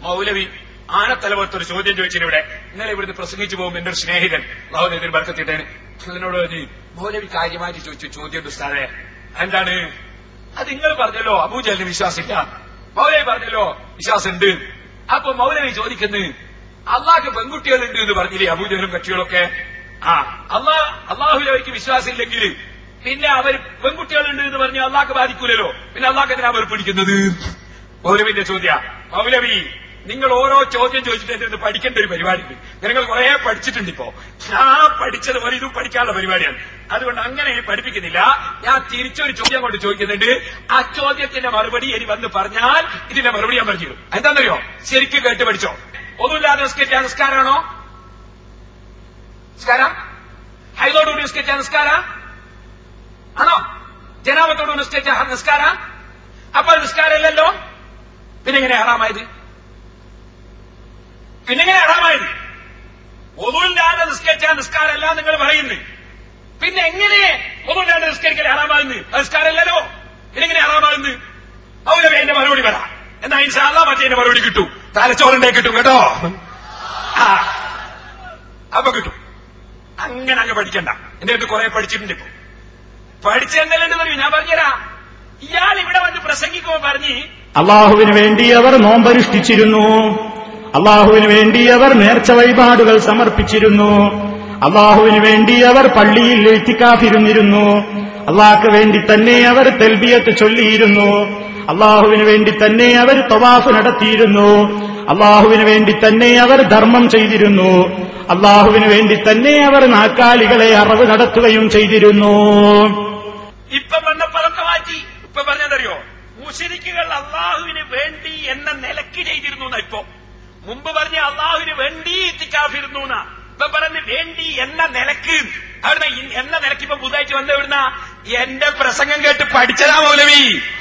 മൗലവി ആനത്തലവത്തൊരു ചോദ്യം ചോദിച്ചിന് ഇവിടെ ഇന്നലെ ഇവിടുന്ന് പ്രസംഗിച്ചു പോകുമ്പോൾ എന്റെ ഒരു സ്നേഹിതൻ മൗലവിന് ബർക്കത്തിട്ടേന് അതിനോട് പറഞ്ഞു മൗലവി കാര്യമായിട്ട് ചോദിച്ചു ചോദ്യം ഉണ്ട് ഉസ്താദെ എന്താണ് അത് നിങ്ങൾ പറഞ്ഞല്ലോ അബൂജലിന് വിശ്വാസമില്ല മൗലവി പറഞ്ഞല്ലോ വിശ്വാസമുണ്ട് അപ്പൊ മൗലവി ചോദിക്കുന്നു അള്ളാഹ്ക്ക് പെൺകുട്ടികളുണ്ട് എന്ന് പറഞ്ഞില്ലേ അബൂജലും കക്ഷികളൊക്കെ ആ അള്ളാ അള്ളാഹുലേക്ക് വിശ്വാസമില്ലെങ്കിൽ പിന്നെ അവർ പെൺകുട്ടികളുണ്ട് എന്ന് പറഞ്ഞ് അള്ളാഹ്ക്ക് ബാധിക്കൂലല്ലോ പിന്നെ അള്ളാഹ് എന്തിനാ അവർ പിടിക്കുന്നത് മൗലവിന്റെ ചോദ്യ മൗലവി നിങ്ങൾ ഓരോ ചോദ്യം ചോദിച്ചിട്ട് എന്റെ അടുത്ത് പഠിക്കേണ്ട ഒരു പരിപാടിയുണ്ട് നിങ്ങൾ കുറെ പഠിച്ചിട്ടുണ്ട് ഇപ്പോ ഞാൻ പഠിച്ചത് പോലെ ഇതും പഠിക്കാനുള്ള പരിപാടിയാണ് അതുകൊണ്ട് അങ്ങനെ ഇനി പഠിപ്പിക്കുന്നില്ല ഞാൻ തിരിച്ചൊരു ചോദ്യം കൊണ്ട് ചോദിക്കുന്നുണ്ട് ആ ചോദ്യത്തിന്റെ മറുപടി ഇനി വന്ന് പറഞ്ഞാൽ ഇതിന്റെ മറുപടി ഞാൻ പറഞ്ഞു തരും എന്താണെന്നറിയോ ശരിക്കും കേട്ട് പഠിച്ചോ ഒന്നുമില്ലാതെ നിസ്കരിച്ച നിസ്കാരമാണോ നിസ്കാരം ഹൈദോടുകൂടി നിസ്കരിച്ച നിസ്കാര ആണോ ജനാപത്തോട് നിസ്കരിച്ച നിസ്കാര അപ്പൊ അത് നിസ്കാരമല്ലല്ലോ പിന്നെ എങ്ങനെ ഹറാമായത് പിന്നെ എങ്ങനെ ഹറാമായത് ഒന്നുമില്ലാതെ നിസ്കരിച്ച നിസ്കാരമല്ല നിങ്ങൾ പറയുന്നു പിന്നെ എങ്ങനെ ഒന്നുമില്ലാതെ നിസ്കരിക്കൽ ഹറാമാകുന്നു അത് നിസ്കാരമല്ലല്ലോ പിന്നെ എങ്ങനെ ഹറാമാകുന്നു അവരെ എന്റെ മറുപടി പറ എന്നാ ഇൻഷാല്ല മറ്റേ എന്റെ മറുപടി കിട്ടും തലച്ചോറിന്റെ കിട്ടും കേട്ടോ ആ അപ്പൊ കിട്ടും അങ്ങനെ അങ്ങ് പഠിക്കണ്ട എന്റെ അടുത്ത് കുറെ പഠിച്ചിട്ടുണ്ട് ഇപ്പൊ പഠിച്ചെന്നല്ലെന്ന് പറയൂ ഞാൻ പറഞ്ഞുതരാം ഇയാൾ ഇവിടെ വന്ന് പ്രസംഗിക്കുമ്പോ പറഞ്ഞ് അള്ളാഹുവിന് വേണ്ടി അവർ നോമ്പനുഷ്ഠിച്ചിരുന്നു അള്ളാഹുവിന് വേണ്ടി അവർ നേർച്ച വഴിപാടുകൾ സമർപ്പിച്ചിരുന്നു അള്ളാഹുവിന് വേണ്ടി അവർ പള്ളിയിൽ എത്തിക്കാതിരുന്നിരുന്നു അള്ളാഹ്ക്ക് വേണ്ടി തന്നെ അവർ തെൽബിയത്ത് ചൊല്ലിയിരുന്നു അള്ളാഹുവിന് വേണ്ടി തന്നെ അവർ തവാഫ് നടത്തിയിരുന്നു അള്ളാഹുവിന് വേണ്ടി തന്നെ അവർ ധർമ്മം ചെയ്തിരുന്നു അള്ളാഹുവിന് വേണ്ടി തന്നെ അവർ നാക്കാലികളെ അറിവ് നടത്തുകയും ചെയ്തിരുന്നു ഇപ്പൊ വന്നപ്പോ അതൊക്കെ മാറ്റി ഇപ്പൊ പറഞ്ഞതറിയോ മുഷിരിക്കുകൾ അള്ളാഹുവിന് വേണ്ടി എന്ന നിലക്ക് ചെയ്തിരുന്നു എന്നാ ഇപ്പൊ മുമ്പ് പറഞ്ഞ അള്ളാഹുവിന് വേണ്ടി എത്തിക്കാഫിരുന്നു എന്നാ ഇപ്പൊ പറഞ്ഞ് വേണ്ടി എന്ന നിലക്ക് അവിടുന്ന് ഇ- എന്ന നിലക്ക് ഇപ്പൊ പുതുതായിട്ട് വന്ന ഇവിടുന്ന എന്റെ പ്രസംഗം കേട്ട് പഠിച്ചതാ മൗലവി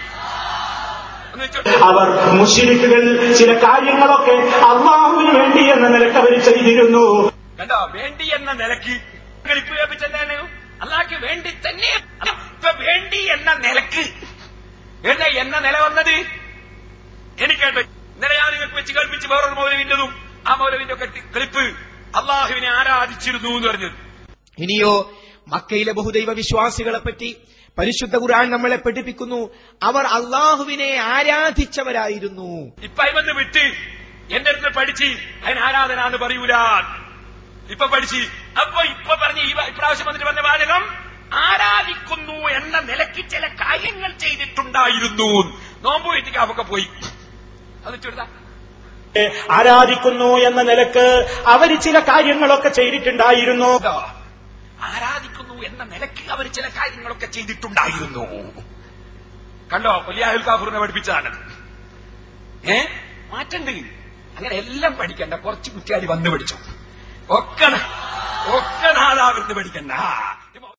എന്ന് വെച്ചോട്ടെ. അവർ മുഷിരിക്കുകൾ ചില കാര്യങ്ങളൊക്കെ അള്ളാഹുവിന് വേണ്ടി എന്ന നിലക്ക് അവർ ചെയ്തിരുന്നു കണ്ടോ വേണ്ടി എന്ന നിലക്ക് നിങ്ങൾ ഇപ്പൊ വ്യാപിച്ചെന്താണ് അള്ളാഹ്ക്ക് വേണ്ടി തന്നെ ഇപ്പൊ വേണ്ടി എന്ന നിലക്ക് എന്താ എന്ന നില വന്നത് എനിക്കേട്ടോ ഇന്നലെ ഞാൻ നിങ്ങൾക്ക് വെച്ച് കേൾപ്പിച്ച് വേറൊരു മൗലവിന്റെതും ആ മൗലവിന്റെ ഒക്കെ ക്ലിപ്പ് അള്ളാഹുവിനെ ആരാധിച്ചിരുന്നു എന്ന് പറഞ്ഞത് ഇനിയോ മക്കയിലെ ബഹുദൈവ വിശ്വാസികളെ പറ്റി പരിശുദ്ധ ഖുർആൻ നമ്മളെ പഠിപ്പിക്കുന്നു അവർ അള്ളാഹുവിനെ ആരാധിച്ചവരായിരുന്നു ഇപ്പൊ അയിമന്ന് വിട്ട് എന്റെ അടുത്ത് പഠിച്ച് അതിന് ആരാധന എന്ന് പറയൂല ഇപ്പൊ പഠിച്ച് അപ്പൊ ഇപ്പൊ പറഞ്ഞ ഈ വ- ഇപ്രാവശ്യം വന്നിട്ട് പറഞ്ഞ വാചകം ആരാധിക്കുന്നു എന്ന നിലയ്ക്ക് ചില കാര്യങ്ങൾ ചെയ്തിട്ടുണ്ടായിരുന്നു നോമ്പ് വീട്ടിക്കാപ്പൊക്കെ പോയി അത് ചുരുതാ ആരാധിക്കുന്നു എന്ന നിലക്ക് അവർ ചില കാര്യങ്ങളൊക്കെ ചെയ്തിട്ടുണ്ടായിരുന്നു ഇതോ, ആരാധിക്കുന്നു എന്ന നിലയ്ക്ക് അവർ ചില കാര്യങ്ങളൊക്കെ ചെയ്തിട്ടുണ്ടായിരുന്നു കണ്ടോ കൊല്യാഹുൽ കാഫൂറിനെ പഠിപ്പിച്ചതാണ് ഏ മാറ്റണ്ട് അങ്ങനെ എല്ലാം പഠിക്കണ്ട കുറച്ച് കുറ്റിയാടി വന്ന് പഠിച്ചു ഒക്കെ ന- ഒക്കെ നാളാവിരുന്ന് പഠിക്കണ്ട